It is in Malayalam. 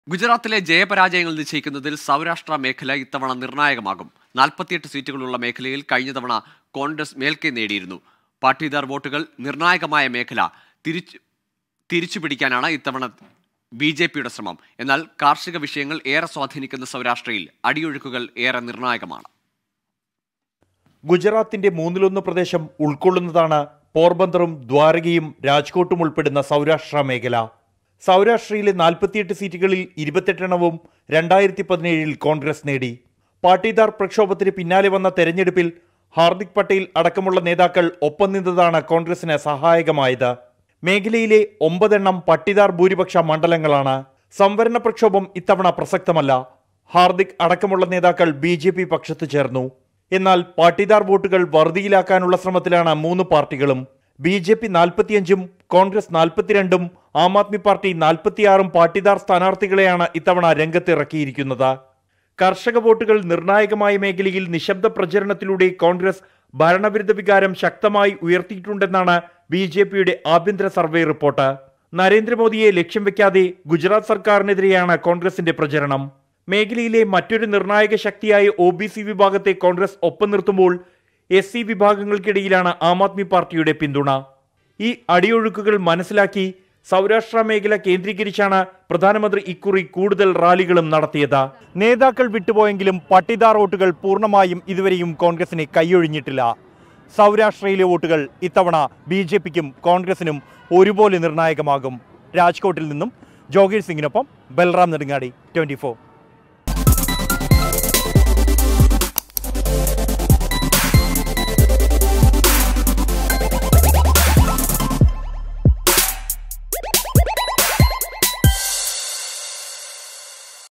ഗുജറാത്തിലെ ജയപരാജയങ്ങൾ നിശ്ചയിക്കുന്നതിൽ സൗരാഷ്ട്ര മേഖല ഇത്തവണ നിർണായകമാകും നാൽപ്പത്തിയെട്ട് സീറ്റുകളുള്ള മേഖലയിൽ കഴിഞ്ഞ തവണ കോൺഗ്രസ് മേൽക്കൈ നേടിയിരുന്നു പാട്ടീദാർ വോട്ടുകൾ നിർണായകമായ മേഖല തിരിച്ചു തിരിച്ചുപിടിക്കാനാണ് ഇത്തവണ ബി ജെ പിയുടെ ശ്രമം എന്നാൽ കാർഷിക വിഷയങ്ങൾ ഏറെ സ്വാധീനിക്കുന്ന സൗരാഷ്ട്രയിൽ അടിയൊഴുക്കുകൾ ഏറെ നിർണായകമാണ് ഗുജറാത്തിന്റെ മൂന്നിലൊന്ന് പ്രദേശം ഉൾക്കൊള്ളുന്നതാണ് പോർബന്തറും ദ്വാരകയും രാജ്കോട്ടും ഉൾപ്പെടുന്ന സൗരാഷ്ട്ര മേഖല സൗരാഷ്ട്രയിലെ നാൽപ്പത്തിയെട്ട് സീറ്റുകളിൽ ഇരുപത്തെട്ടെണ്ണവും രണ്ടായിരത്തി പതിനേഴിൽ കോൺഗ്രസ് നേടി പാട്ടീദാർ പ്രക്ഷോഭത്തിന് പിന്നാലെ വന്ന തെരഞ്ഞെടുപ്പിൽ ഹാർദിക് പട്ടേൽ അടക്കമുള്ള നേതാക്കൾ ഒപ്പം നിന്നതാണ് കോൺഗ്രസിന് സഹായകമായത് മേഖലയിലെ ഒമ്പതെണ്ണം പട്ടിദാർ ഭൂരിപക്ഷ മണ്ഡലങ്ങളാണ് സംവരണ പ്രക്ഷോഭം ഇത്തവണ പ്രസക്തമല്ല ഹാർദിക് അടക്കമുള്ള നേതാക്കൾ ബി ജെ പി പക്ഷത്ത് ചേർന്നു എന്നാൽ പാട്ടീദാർ വോട്ടുകൾ വറുതിയിലാക്കാനുള്ള ശ്രമത്തിലാണ് മൂന്ന് പാർട്ടികളും ബി ജെ പി നാൽപ്പത്തിയഞ്ചും കോൺഗ്രസ് നാൽപ്പത്തിരണ്ടും ആം ആദ്മി പാർട്ടി നാൽപ്പത്തിയാറും പാട്ടീദാർ സ്ഥാനാർത്ഥികളെയാണ് ഇത്തവണ രംഗത്തിറക്കിയിരിക്കുന്നത് കർഷക വോട്ടുകൾ നിർണായകമായ മേഖലയിൽ നിശബ്ദ പ്രചരണത്തിലൂടെ കോൺഗ്രസ് ഭരണവിരുദ്ധ വികാരം ശക്തമായി ഉയർത്തിയിട്ടുണ്ടെന്നാണ് ബി ജെ പിയുടെ ആഭ്യന്തര സർവേ റിപ്പോർട്ട് നരേന്ദ്രമോദിയെ ലക്ഷ്യം വെക്കാതെ ഗുജറാത്ത് സർക്കാരിനെതിരെയാണ് കോൺഗ്രസിന്റെ പ്രചരണം മേഖലയിലെ മറ്റൊരു നിർണായക ശക്തിയായ ഒ ബി സി വിഭാഗത്തെ കോൺഗ്രസ് ഒപ്പം നിർത്തുമ്പോൾ എസ് സി വിഭാഗങ്ങൾക്കിടയിലാണ് ആം ആദ്മി പാർട്ടിയുടെ പിന്തുണ ഈ അടിയൊഴുക്കുകൾ മനസ്സിലാക്കി സൗരാഷ്ട്ര മേഖല കേന്ദ്രീകരിച്ചാണ് പ്രധാനമന്ത്രി ഇക്കുറി കൂടുതൽ റാലികളും നടത്തിയത് നേതാക്കൾ വിട്ടുപോയെങ്കിലും പട്ടിദാർ വോട്ടുകൾ പൂർണ്ണമായും ഇതുവരെയും കോൺഗ്രസിനെ കൈയൊഴിഞ്ഞിട്ടില്ല സൗരാഷ്ട്രയിലെ വോട്ടുകൾ ഇത്തവണ ബി ജെ പിക്കും കോൺഗ്രസിനും ഒരുപോലെ നിർണായകമാകും രാജ്കോട്ടിൽ നിന്നും ജോഗീർ സിംഗിനൊപ്പം ബൽറാം നെടുങ്ങാടി ട്വന്റി